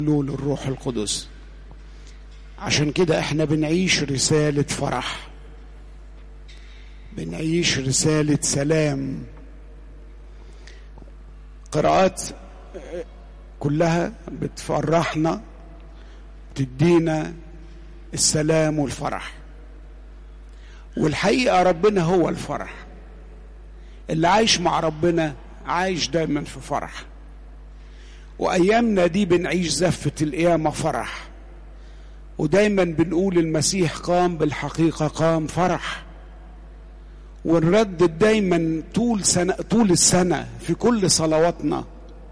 له للروح القدس عشان كده احنا بنعيش رسالة فرح بنعيش رسالة سلام قراءات كلها بتفرحنا تدينا السلام والفرح والحقيقة ربنا هو الفرح اللي عايش مع ربنا عايش دايما في فرح وايامنا دي بنعيش زفه القيامه فرح ودايما بنقول المسيح قام بالحقيقه قام فرح ونردد دايما طول سنة طول السنه في كل صلواتنا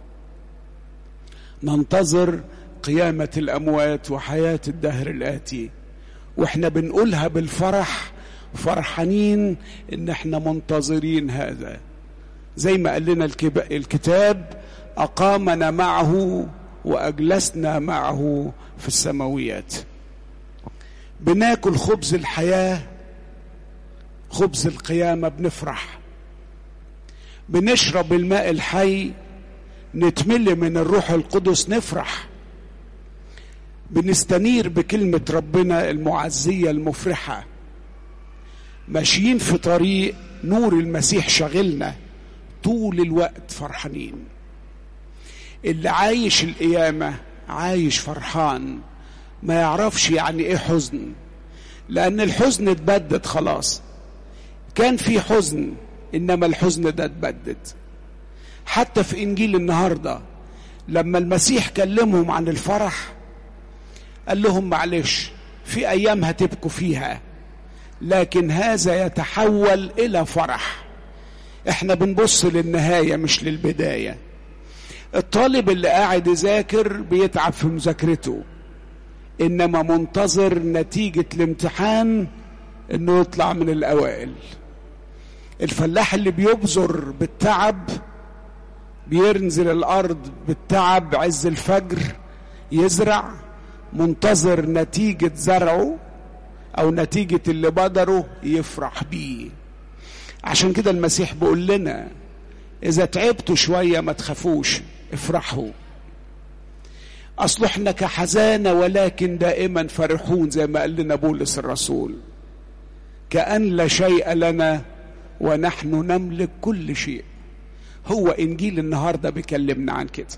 ننتظر قيامه الاموات وحياه الدهر الاتي واحنا بنقولها بالفرح فرحانين ان احنا منتظرين هذا زي ما قال لنا الكتاب أقامنا معه وأجلسنا معه في السماويات بناكل خبز الحياة خبز القيامة بنفرح بنشرب الماء الحي نتملي من الروح القدس نفرح بنستنير بكلمة ربنا المعزية المفرحة ماشيين في طريق نور المسيح شغلنا طول الوقت فرحانين اللي عايش القيامة عايش فرحان ما يعرفش يعني ايه حزن لأن الحزن اتبدد خلاص كان في حزن إنما الحزن ده اتبدد حتى في إنجيل النهاردة لما المسيح كلمهم عن الفرح قال لهم معلش في أيام هتبكوا فيها لكن هذا يتحول إلى فرح احنا بنبص للنهاية مش للبداية الطالب اللي قاعد يذاكر بيتعب في مذاكرته انما منتظر نتيجة الامتحان انه يطلع من الاوائل الفلاح اللي بيبذر بالتعب بينزل الارض بالتعب عز الفجر يزرع منتظر نتيجة زرعه او نتيجة اللي بذره يفرح بيه عشان كده المسيح بيقول لنا اذا تعبتوا شوية ما تخافوش افرحوا اصل احنا كحزانة ولكن دائما فرحون زي ما قال لنا بولس الرسول كأن لا شيء لنا ونحن نملك كل شيء هو انجيل النهاردة بيكلمنا عن كده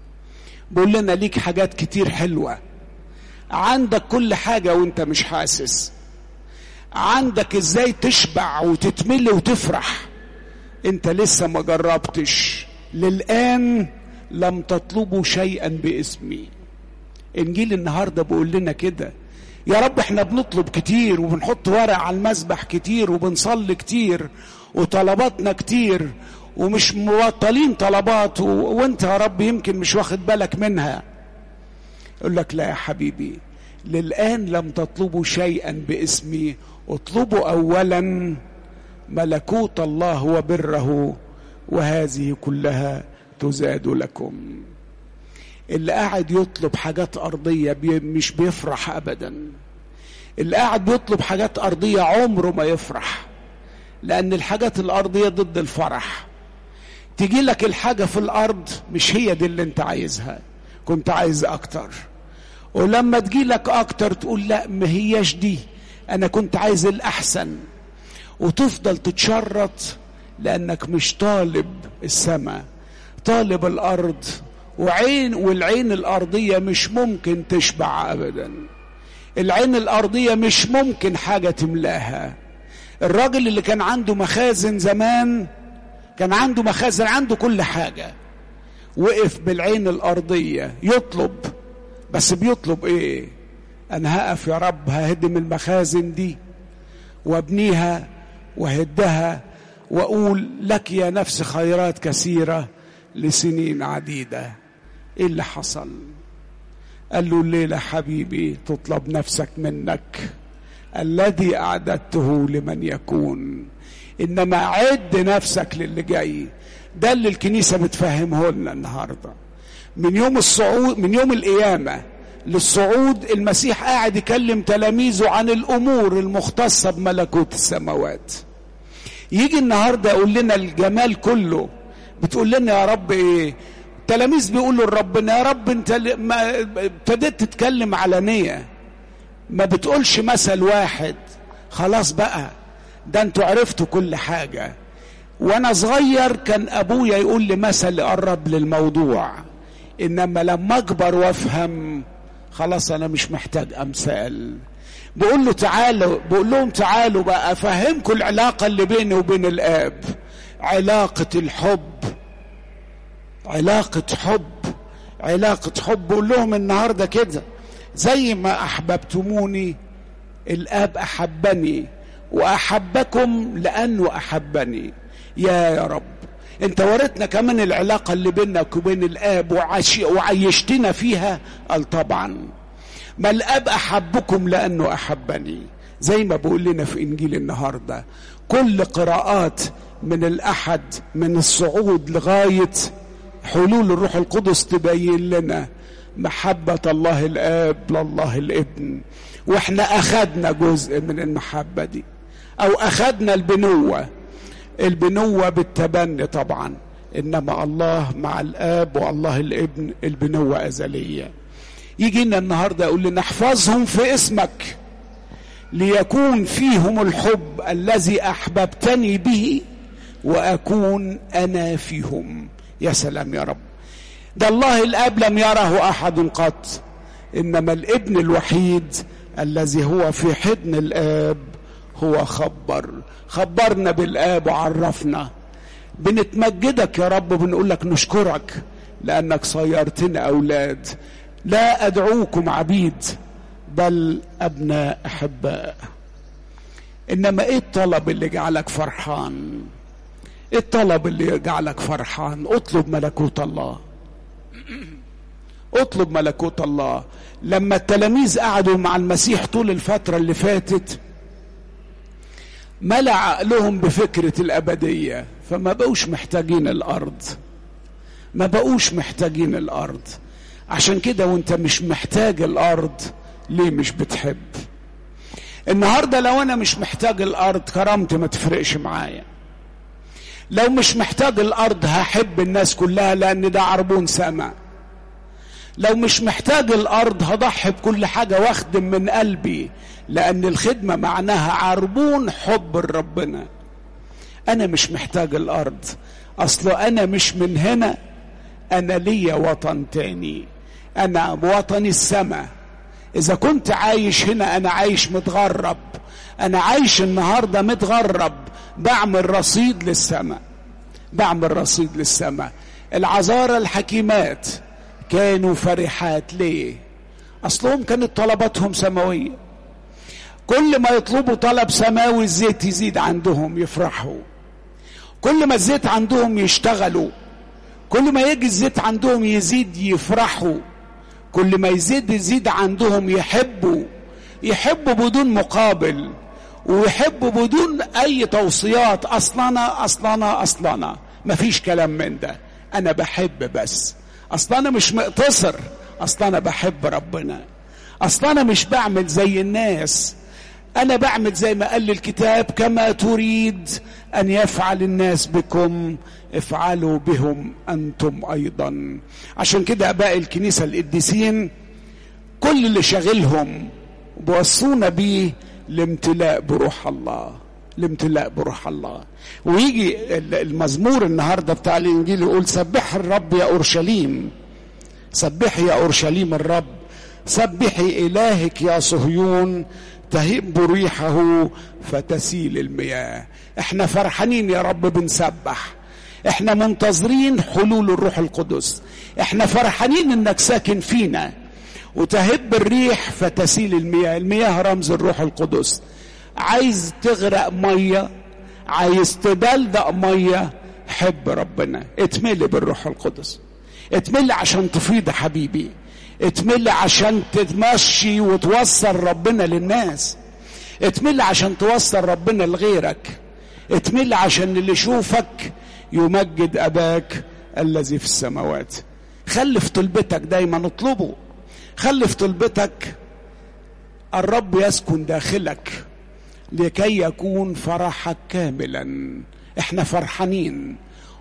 بيقول لنا ليك حاجات كتير حلوة عندك كل حاجة وانت مش حاسس عندك ازاي تشبع وتتملي وتفرح انت لسه ما جربتش للآن لم تطلبوا شيئا باسمي انجيل النهارده بيقول لنا كده يا رب احنا بنطلب كتير وبنحط ورق على المسبح كتير وبنصلي كتير وطلباتنا كتير ومش مبطلين طلبات و... وانت يا رب يمكن مش واخد بالك منها يقول لك لا يا حبيبي للآن لم تطلبوا شيئا باسمي اطلبوا أولا ملكوت الله وبره وهذه كلها تزاد لكم اللي قاعد يطلب حاجات أرضية بي مش بيفرح أبدا اللي قاعد بيطلب حاجات أرضية عمره ما يفرح لأن الحاجات الأرضية ضد الفرح تجي لك الحاجة في الأرض مش هي دي اللي انت عايزها كنت عايز أكتر ولما تجي لك أكتر تقول لا ما هياش دي أنا كنت عايز الأحسن وتفضل تتشرط لأنك مش طالب السماء طالب الأرض وعين والعين الأرضية مش ممكن تشبع أبدا العين الأرضية مش ممكن حاجة تملاها الراجل اللي كان عنده مخازن زمان كان عنده مخازن عنده كل حاجة وقف بالعين الأرضية يطلب بس بيطلب ايه انا هقف يا رب ههدم المخازن دي وابنيها وهدها واقول لك يا نفس خيرات كثيره لسنين عديده ايه اللي حصل قال له الليله حبيبي تطلب نفسك منك الذي اعددته لمن يكون انما عد نفسك للي جاي ده اللي الكنيسه بتفهمه لنا النهارده من يوم الصعود من يوم القيامه للصعود المسيح قاعد يكلم تلاميذه عن الامور المختصه بملكوت السماوات يجي النهارده يقول لنا الجمال كله بتقول لنا يا رب ايه التلاميذ بيقولوا لربنا يا رب انت ما ابتديت تتكلم علانيه ما بتقولش مثل واحد خلاص بقى ده انتوا عرفتوا كل حاجه وانا صغير كان ابويا يقول لي مثل قرب للموضوع انما لما اكبر وافهم خلاص انا مش محتاج امثال بقول له تعالوا بقول لهم تعالوا بقى افهمكم العلاقه اللي بيني وبين الاب علاقه الحب علاقه حب علاقه حب بقول لهم النهارده كده زي ما احببتموني الاب احبني واحبكم لانه احبني يا يا رب انت وريتنا كمان العلاقه اللي بينك وبين الاب وعش... وعيشتنا فيها قال طبعا ما الاب احبكم لانه احبني زي ما بقول لنا في انجيل النهارده كل قراءات من الاحد من الصعود لغايه حلول الروح القدس تبين لنا محبه الله الاب لله الابن واحنا اخذنا جزء من المحبه دي او اخذنا البنوه البنوه بالتبني طبعا انما الله مع الاب والله الابن البنوه ازليه يجي لنا النهارده يقول لنا احفظهم في اسمك ليكون فيهم الحب الذي احببتني به واكون انا فيهم يا سلام يا رب ده الله الاب لم يره احد قط انما الابن الوحيد الذي هو في حضن الاب هو خبر خبرنا بالاب وعرفنا بنتمجدك يا رب بنقول لك نشكرك لانك صيرتنا اولاد لا ادعوكم عبيد بل ابناء احباء انما ايه الطلب اللي جعلك فرحان ايه الطلب اللي جعلك فرحان اطلب ملكوت الله اطلب ملكوت الله لما التلاميذ قعدوا مع المسيح طول الفترة اللي فاتت ملأ عقلهم بفكرة الأبدية فما بقوش محتاجين الأرض ما بقوش محتاجين الأرض عشان كده وانت مش محتاج الأرض ليه مش بتحب النهاردة لو أنا مش محتاج الأرض كرامتي ما تفرقش معايا لو مش محتاج الأرض هحب الناس كلها لأن ده عربون سما لو مش محتاج الأرض هضحي بكل حاجة واخدم من قلبي لأن الخدمة معناها عربون حب ربنا أنا مش محتاج الأرض أصل أنا مش من هنا أنا ليا وطن تاني أنا وطني السماء إذا كنت عايش هنا أنا عايش متغرب أنا عايش النهاردة متغرب بعمل رصيد للسماء بعمل رصيد للسماء العذارى الحكيمات كانوا فرحات ليه أصلهم كانت طلباتهم سماوية كل ما يطلبوا طلب سماوي الزيت يزيد عندهم يفرحوا كل ما الزيت عندهم يشتغلوا كل ما يجي الزيت عندهم يزيد يفرحوا كل ما يزيد يزيد عندهم يحبوا يحبوا بدون مقابل ويحبوا بدون اي توصيات اصلنا اصلنا اصلنا مفيش كلام من ده انا بحب بس اصل انا مش مقتصر اصل انا بحب ربنا اصل انا مش بعمل زي الناس انا بعمل زي ما قال الكتاب كما تريد ان يفعل الناس بكم افعلوا بهم انتم ايضا عشان كده اباء الكنيسه القديسين كل اللي شاغلهم بوصونا بيه الامتلاء بروح الله الامتلاء بروح الله ويجي المزمور النهارده بتاع الانجيل يقول سبح الرب يا اورشليم سبحي يا اورشليم الرب سبحي الهك يا صهيون تهب ريحه فتسيل المياه احنا فرحانين يا رب بنسبح احنا منتظرين حلول الروح القدس احنا فرحانين انك ساكن فينا وتهب الريح فتسيل المياه المياه رمز الروح القدس عايز تغرق ميه عايز تدلدق ميه حب ربنا اتملي بالروح القدس اتملي عشان تفيض حبيبي اتملي عشان تتمشي وتوصل ربنا للناس اتملي عشان توصل ربنا لغيرك اتملي عشان اللي يشوفك يمجد اباك الذي في السماوات خلي في طلبتك دايما اطلبه خلي في طلبتك الرب يسكن داخلك لكي يكون فرحك كاملا احنا فرحانين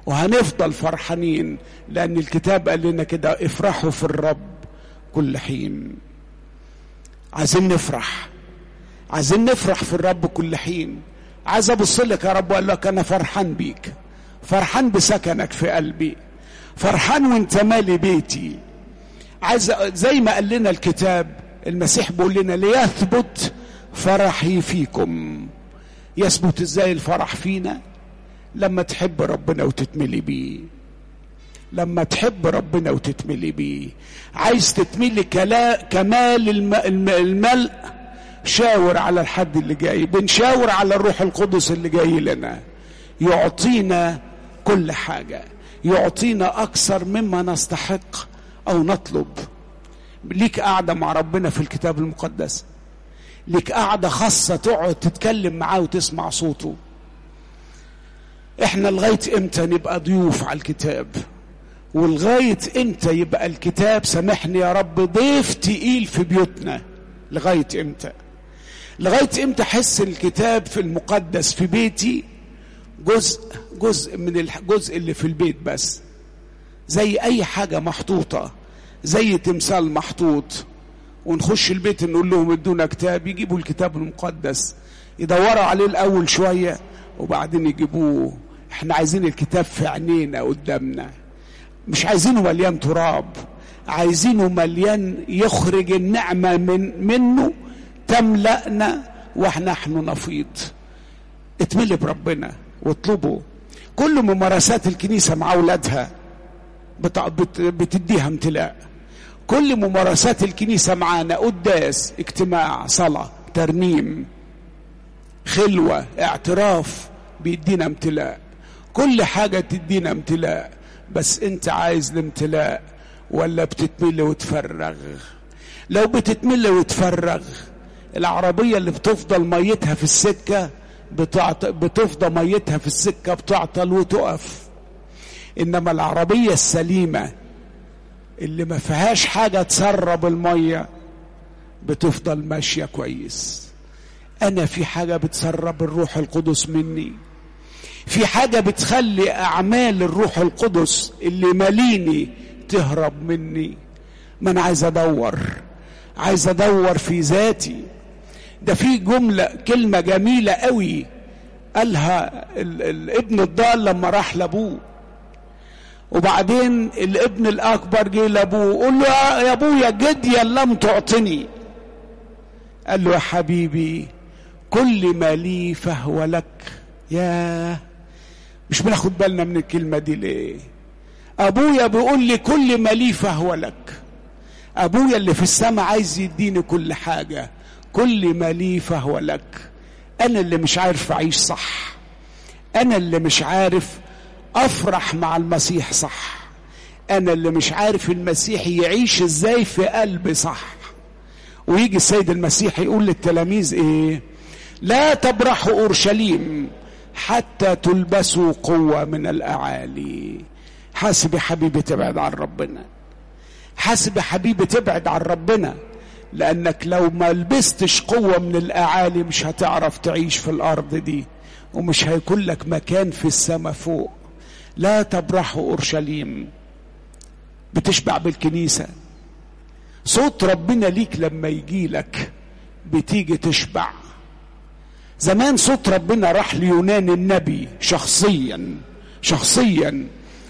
وهنفضل فرحانين لأن الكتاب قال لنا كده افرحوا في الرب كل حين عايزين نفرح عايزين نفرح في الرب كل حين عايز ابص لك يا رب واقول لك انا فرحان بيك فرحان بسكنك في قلبي فرحان وانت مالي بيتي عايز زي ما قال لنا الكتاب المسيح بيقول لنا ليثبت فرحي فيكم يثبت ازاي الفرح فينا لما تحب ربنا وتتملي بيه لما تحب ربنا وتتملي بيه عايز تتملي كلا كمال الم... الم... الملء شاور على الحد اللي جاي بنشاور على الروح القدس اللي جاي لنا يعطينا كل حاجة يعطينا أكثر مما نستحق أو نطلب ليك قاعدة مع ربنا في الكتاب المقدس ليك قاعدة خاصة تقعد تتكلم معاه وتسمع صوته احنا لغاية امتى نبقى ضيوف على الكتاب ولغاية امتى يبقى الكتاب سامحني يا رب ضيف تقيل في بيوتنا لغاية امتى لغاية امتى احس الكتاب في المقدس في بيتي جزء جزء من الجزء اللي في البيت بس زي اي حاجة محطوطة زي تمثال محطوط ونخش البيت نقول لهم ادونا كتاب يجيبوا الكتاب المقدس يدوروا عليه الاول شوية وبعدين يجيبوه احنا عايزين الكتاب في عينينا قدامنا مش عايزينه مليان تراب عايزينه مليان يخرج النعمة من منه تملأنا واحنا نحن نفيض اتملي بربنا واطلبه كل ممارسات الكنيسة مع أولادها بتديها امتلاء كل ممارسات الكنيسة معانا قداس اجتماع صلاة ترنيم خلوة اعتراف بيدينا امتلاء كل حاجة تدينا امتلاء بس انت عايز الامتلاء ولا بتتمل وتفرغ لو بتتمل وتفرغ العربية اللي بتفضل ميتها في السكة بتعط... بتفضى ميتها في السكة بتعطل وتقف إنما العربية السليمة اللي ما فيهاش حاجة تسرب المية بتفضل ماشية كويس أنا في حاجة بتسرب الروح القدس مني في حاجة بتخلي أعمال الروح القدس اللي ماليني تهرب مني ما أنا عايز أدور عايز أدور في ذاتي ده في جملة كلمة جميلة قوي قالها الابن الضال لما راح لأبوه وبعدين الابن الأكبر جه لأبوه قال له يا أبويا جديا لم تعطني قال له يا حبيبي كل ما لي فهو لك ياه مش بناخد بالنا من الكلمة دي ليه أبويا بيقول لي كل ما لي فهو لك أبويا اللي في السماء عايز يديني كل حاجة كل ما لي فهو لك أنا اللي مش عارف أعيش صح أنا اللي مش عارف أفرح مع المسيح صح أنا اللي مش عارف المسيح يعيش إزاي في قلبي صح ويجي السيد المسيح يقول للتلاميذ إيه لا تبرحوا أورشليم حتى تلبسوا قوة من الأعالي حاسب يا حبيبي تبعد عن ربنا حاسب يا حبيبي تبعد عن ربنا لأنك لو ما لبستش قوة من الأعالي مش هتعرف تعيش في الأرض دي ومش هيكون لك مكان في السماء فوق لا تبرحوا أورشليم بتشبع بالكنيسة صوت ربنا ليك لما يجي لك بتيجي تشبع زمان صوت ربنا راح ليونان النبي شخصيا شخصيا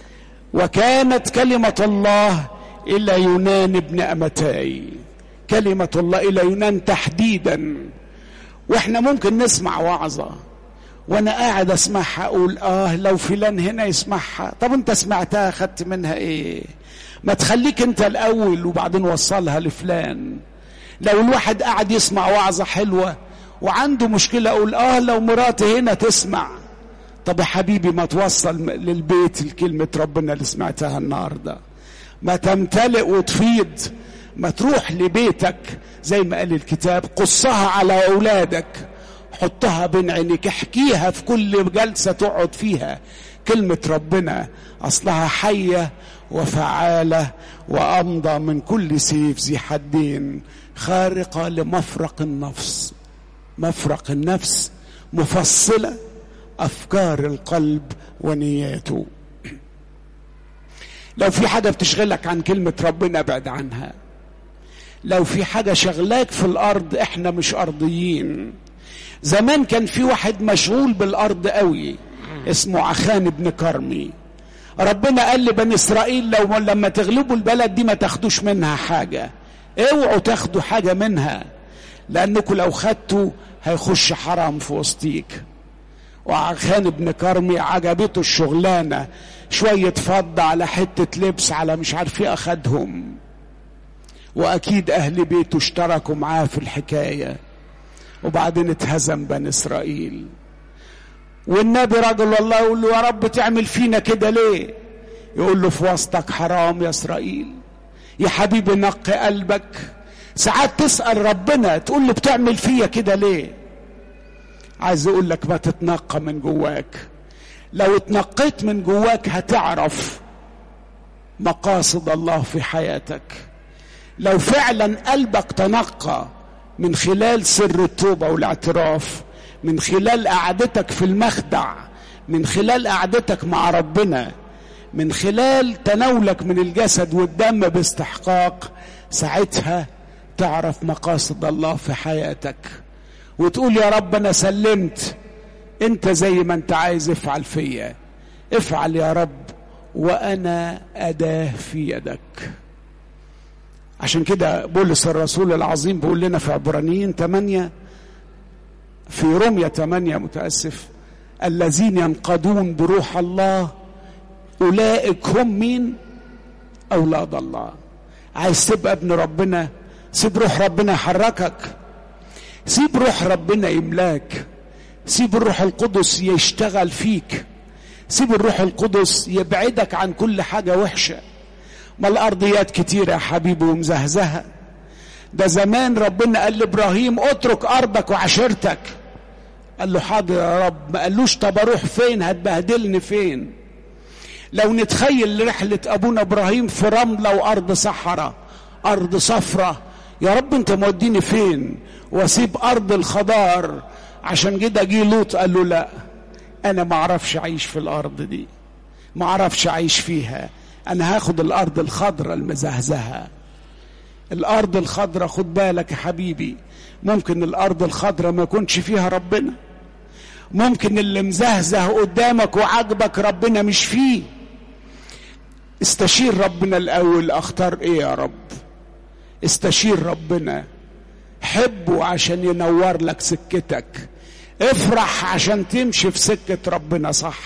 وكانت كلمة الله إلى يونان ابن أمتاي كلمة الله إلى يونان تحديدا وإحنا ممكن نسمع وعظة وأنا قاعد أسمعها أقول آه لو فلان هنا يسمعها طب أنت سمعتها خدت منها إيه ما تخليك أنت الأول وبعدين وصلها لفلان لو الواحد قاعد يسمع وعظة حلوة وعنده مشكلة أقول آه لو مراتي هنا تسمع طب يا حبيبي ما توصل للبيت الكلمة ربنا اللي سمعتها النهاردة ما تمتلئ وتفيض ما تروح لبيتك زي ما قال الكتاب قصها على أولادك حطها بين عينيك احكيها في كل جلسة تقعد فيها كلمة ربنا أصلها حية وفعالة وأمضى من كل سيف ذي حدين خارقة لمفرق النفس مفرق النفس مفصلة أفكار القلب ونياته لو في حاجة بتشغلك عن كلمة ربنا ابعد عنها لو في حاجة شغلاك في الأرض احنا مش أرضيين زمان كان في واحد مشغول بالأرض قوي اسمه عخان ابن كرمي ربنا قال لبني إسرائيل لو لما تغلبوا البلد دي ما تاخدوش منها حاجة اوعوا تاخدوا حاجة منها لأنكم لو خدتوا هيخش حرام في وسطيك وعخان ابن كرمي عجبته الشغلانة شوية فضة على حتة لبس على مش عارف ايه أخدهم وأكيد أهل بيته اشتركوا معاه في الحكاية وبعدين اتهزم بني إسرائيل والنبي رجل الله يقول له يا رب تعمل فينا كده ليه يقول له في وسطك حرام يا إسرائيل يا حبيبي نقي قلبك ساعات تسأل ربنا تقول له بتعمل فيا كده ليه عايز اقول لك ما تتنقى من جواك لو اتنقيت من جواك هتعرف مقاصد الله في حياتك لو فعلا قلبك تنقى من خلال سر التوبة والاعتراف من خلال قعدتك في المخدع من خلال قعدتك مع ربنا من خلال تناولك من الجسد والدم باستحقاق ساعتها تعرف مقاصد الله في حياتك وتقول يا رب انا سلمت انت زي ما انت عايز افعل فيا افعل يا رب وانا اداه في يدك عشان كده بولس الرسول العظيم بيقول لنا في عبرانيين 8 في رمية 8 متأسف الذين ينقضون بروح الله أولئك هم مين أولاد الله عايز تبقى ابن ربنا سيب روح ربنا يحركك سيب روح ربنا يملاك سيب الروح القدس يشتغل فيك سيب الروح القدس يبعدك عن كل حاجة وحشة ما الأرضيات كتيرة يا حبيبي ومزهزهة ده زمان ربنا قال لإبراهيم اترك أرضك وعشيرتك قال له حاضر يا رب ما قالوش طب أروح فين هتبهدلني فين لو نتخيل رحلة أبونا إبراهيم في رملة وأرض صحراء أرض صفرة يا رب أنت موديني فين واسيب أرض الخضار عشان كده جه لوط قال له لا أنا ما أعرفش أعيش في الأرض دي ما أعرفش أعيش فيها أنا هاخد الأرض الخضراء المزهزهة الأرض الخضراء خد بالك يا حبيبي ممكن الأرض الخضراء ما يكونش فيها ربنا ممكن اللي مزهزه قدامك وعجبك ربنا مش فيه استشير ربنا الأول أختار إيه يا رب استشير ربنا حبه عشان ينور لك سكتك افرح عشان تمشي في سكة ربنا صح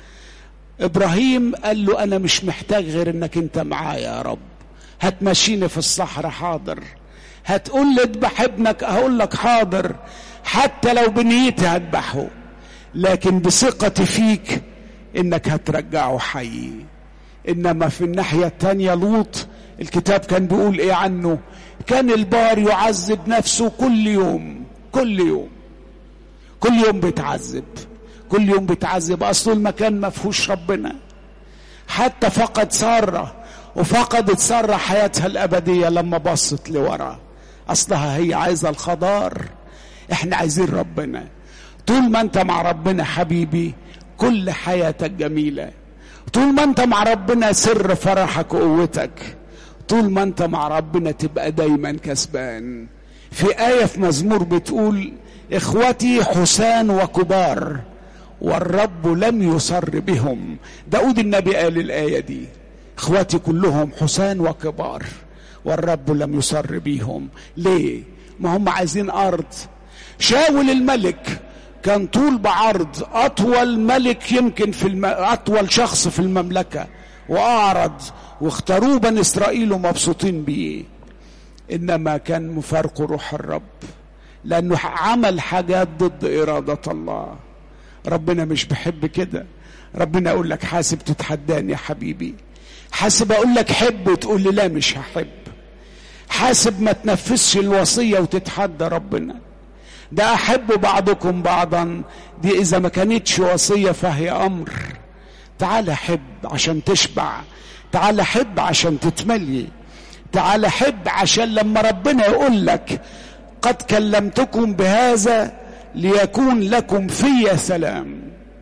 ابراهيم قال له انا مش محتاج غير انك انت معايا يا رب هتمشيني في الصحراء حاضر هتقول لي اذبح ابنك هقول لك حاضر حتى لو بنيتي هذبحه لكن بثقتي فيك انك هترجعه حي انما في الناحية التانية لوط الكتاب كان بيقول ايه عنه كان البار يعذب نفسه كل يوم كل يوم كل يوم بيتعذب كل يوم بيتعذب اصل المكان ما فيهوش ربنا حتى فقد ساره وفقدت ساره حياتها الابديه لما بصت لورا اصلها هي عايزه الخضار احنا عايزين ربنا طول ما انت مع ربنا حبيبي كل حياتك جميله طول ما انت مع ربنا سر فرحك وقوتك طول ما انت مع ربنا تبقى دايما كسبان في آية في مزمور بتقول إخوتي حسان وكبار والرب لم يصر بهم داود النبي قال الآية دي إخواتي كلهم حسان وكبار والرب لم يصر بيهم ليه ما هم عايزين أرض شاول الملك كان طول بعرض أطول ملك يمكن في الم... أطول شخص في المملكة وأعرض واختاروه بني إسرائيل ومبسوطين بيه إنما كان مفارقه روح الرب لأنه عمل حاجات ضد إرادة الله ربنا مش بحب كده ربنا يقول لك حاسب تتحداني يا حبيبي حاسب أقول لك حب وتقول لي لا مش هحب حاسب ما تنفذش الوصية وتتحدى ربنا ده أحب بعضكم بعضا دي إذا ما كانتش وصية فهي أمر تعال حب عشان تشبع تعال حب عشان تتملي تعال حب عشان لما ربنا يقول لك قد كلمتكم بهذا ليكون لكم في سلام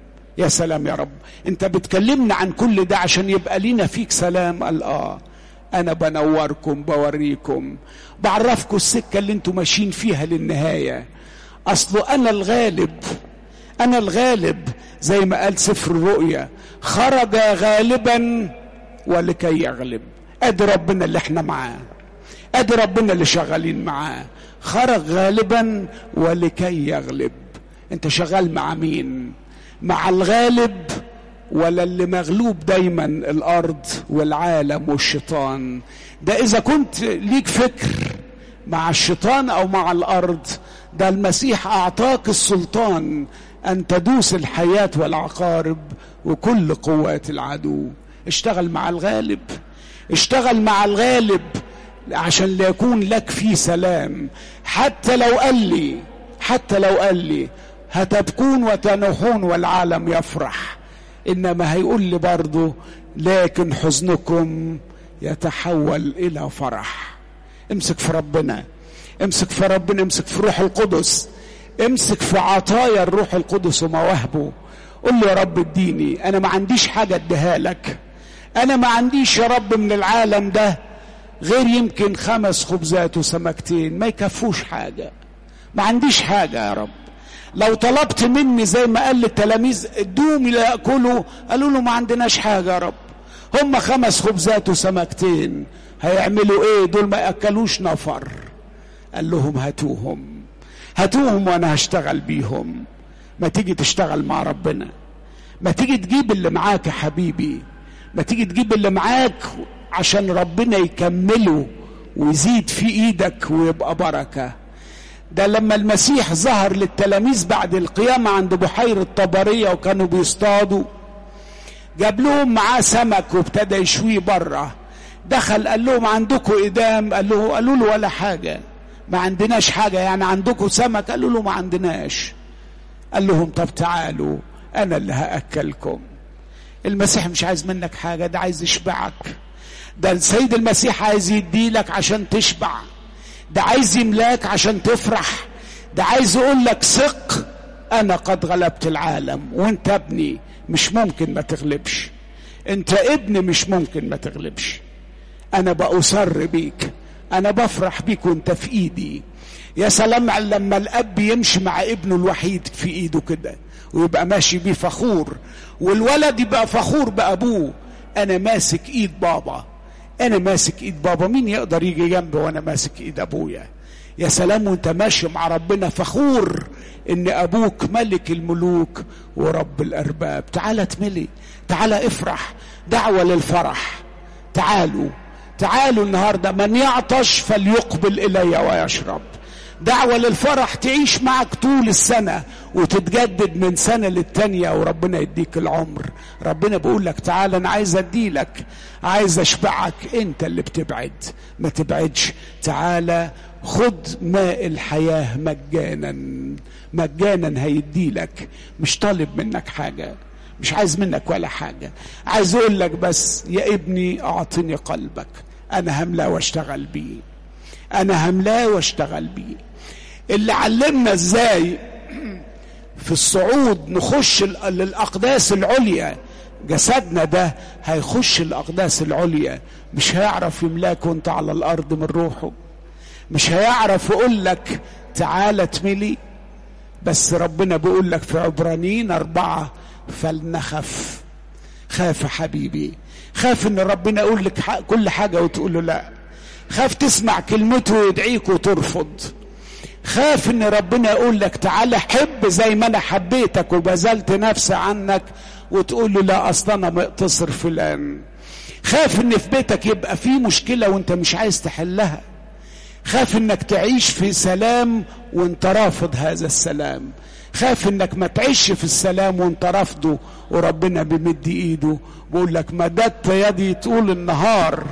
يا سلام يا رب انت بتكلمنا عن كل ده عشان يبقى لينا فيك سلام قال اه انا بنوركم بوريكم بعرفكم السكه اللي انتم ماشيين فيها للنهايه اصله انا الغالب انا الغالب زي ما قال سفر الرؤيا خرج غالبا ولكي يغلب ادي ربنا اللي احنا معاه ادي ربنا اللي شغالين معاه خرج غالبا ولكي يغلب انت شغال مع مين مع الغالب ولا اللي مغلوب دايما الارض والعالم والشيطان ده اذا كنت ليك فكر مع الشيطان او مع الارض ده المسيح اعطاك السلطان ان تدوس الحياه والعقارب وكل قوات العدو اشتغل مع الغالب اشتغل مع الغالب عشان ليكون لك في سلام حتى لو قال لي حتى لو قال لي هتبكون وتنوحون والعالم يفرح انما هيقول لي برضه لكن حزنكم يتحول الى فرح امسك في ربنا امسك في ربنا امسك في روح القدس امسك في عطايا الروح القدس ومواهبه قل له يا رب اديني انا ما عنديش حاجه اديها لك انا ما عنديش يا رب من العالم ده غير يمكن خمس خبزات وسمكتين ما يكفوش حاجه ما عنديش حاجه يا رب لو طلبت مني زي ما قال للتلاميذ ادوهم ياكلوا قالوا له ما عندناش حاجه يا رب هم خمس خبزات وسمكتين هيعملوا ايه دول ما ياكلوش نفر قال لهم هاتوهم هاتوهم وانا هشتغل بيهم ما تيجي تشتغل مع ربنا ما تيجي تجيب اللي معاك يا حبيبي ما تيجي تجيب اللي معاك عشان ربنا يكمله ويزيد في ايدك ويبقى بركه ده لما المسيح ظهر للتلاميذ بعد القيامة عند بحيرة طبرية وكانوا بيصطادوا جاب لهم معاه سمك وابتدى يشويه بره دخل قال لهم عندكم إدام قال له قالوا له ولا حاجة ما عندناش حاجة يعني عندكم سمك قالوا له ما عندناش قال لهم طب تعالوا أنا اللي هأكلكم المسيح مش عايز منك حاجة ده عايز يشبعك ده السيد المسيح عايز يديلك عشان تشبع ده عايز يملاك عشان تفرح ده عايز يقول لك ثق انا قد غلبت العالم وانت ابني مش ممكن ما تغلبش انت ابن مش ممكن ما تغلبش انا بأسر بيك انا بفرح بيك وانت في ايدي يا سلام لما الاب يمشي مع ابنه الوحيد في ايده كده ويبقى ماشي بيه فخور والولد يبقى فخور بابوه انا ماسك ايد بابا انا ماسك ايد بابا مين يقدر يجي جنبي وانا ماسك ايد ابويا يا سلام وانت ماشي مع ربنا فخور ان ابوك ملك الملوك ورب الارباب تعالى اتملي تعالى افرح دعوه للفرح تعالوا تعالوا النهارده من يعطش فليقبل الي ويشرب دعوة للفرح تعيش معك طول السنة وتتجدد من سنة للتانية وربنا يديك العمر ربنا بيقول لك تعالى أنا عايز أديلك عايز أشبعك أنت اللي بتبعد ما تبعدش تعالى خد ماء الحياة مجانا مجانا هيديلك مش طالب منك حاجة مش عايز منك ولا حاجة عايز أقول لك بس يا ابني أعطني قلبك أنا هملاه واشتغل بيه أنا هملاه واشتغل بيه اللي علمنا ازاي في الصعود نخش للاقداس العليا جسدنا ده هيخش الاقداس العليا مش هيعرف يملاك وانت على الارض من روحه مش هيعرف يقول لك تعالى تملي بس ربنا بيقول لك في عبرانيين أربعة فلنخف خاف حبيبي خاف ان ربنا يقول لك كل حاجة وتقول له لا خاف تسمع كلمته ويدعيك وترفض خاف ان ربنا يقول لك تعالى حب زي ما انا حبيتك وبذلت نفسي عنك وتقول له لا اصل انا مقتصر فلان خاف ان في بيتك يبقى في مشكله وانت مش عايز تحلها خاف انك تعيش في سلام وانت رافض هذا السلام خاف انك ما تعيش في السلام وانت رافضه وربنا بيمد ايده بيقول لك مددت يدي طول النهار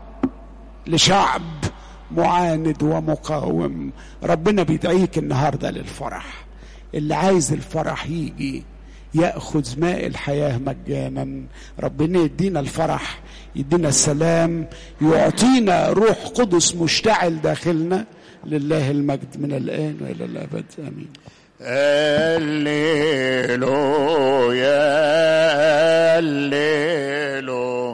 لشعب معاند ومقاوم ربنا بيدعيك النهارده للفرح اللي عايز الفرح يجي ياخذ ماء الحياه مجانا ربنا يدينا الفرح يدينا السلام يعطينا روح قدس مشتعل داخلنا لله المجد من الان والى الابد امين هللويا هللويا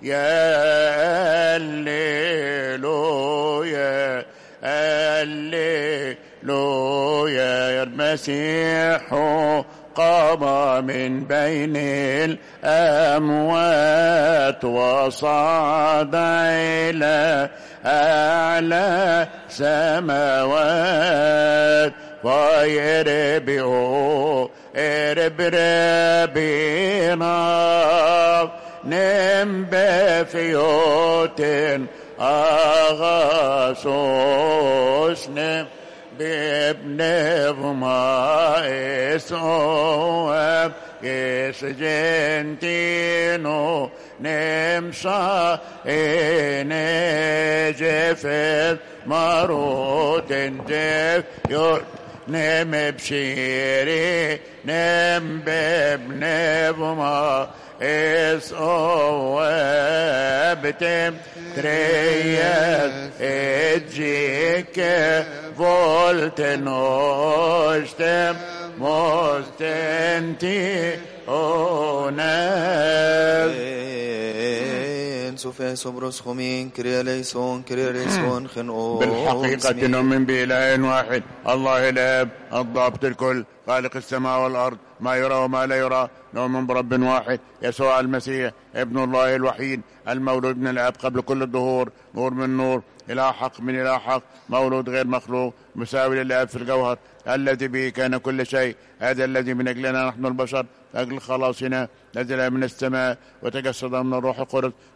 هللويا هللويا المسيح قام من بين الأموات وصعد إلى أعلى سماوات ويربئوا اربربينا نم بفيوت أغاسوس نم بابن ما اسواب يس جنتينو نمشا نجفت مروت جف يور نم بشيري نم بابن ما اس اوابتم تريات اجيك فولت نوشتم مستنتي اوناب سوفي سوبروس خومين كريا ليسون كريا ليسون خنقو بالحقيقة نؤمن بإله واحد الله الآب الضابط الكل خالق السماء والأرض ما يرى وما لا يرى نؤمن برب واحد يسوع المسيح ابن الله الوحيد المولود من الآب قبل كل الظهور نور من نور إله حق من إله حق مولود غير مخلوق مساوي للآب في الجوهر الذي به كان كل شيء هذا الذي من أجلنا نحن البشر أجل خلاصنا نزل من السماء وتجسد من الروح القدس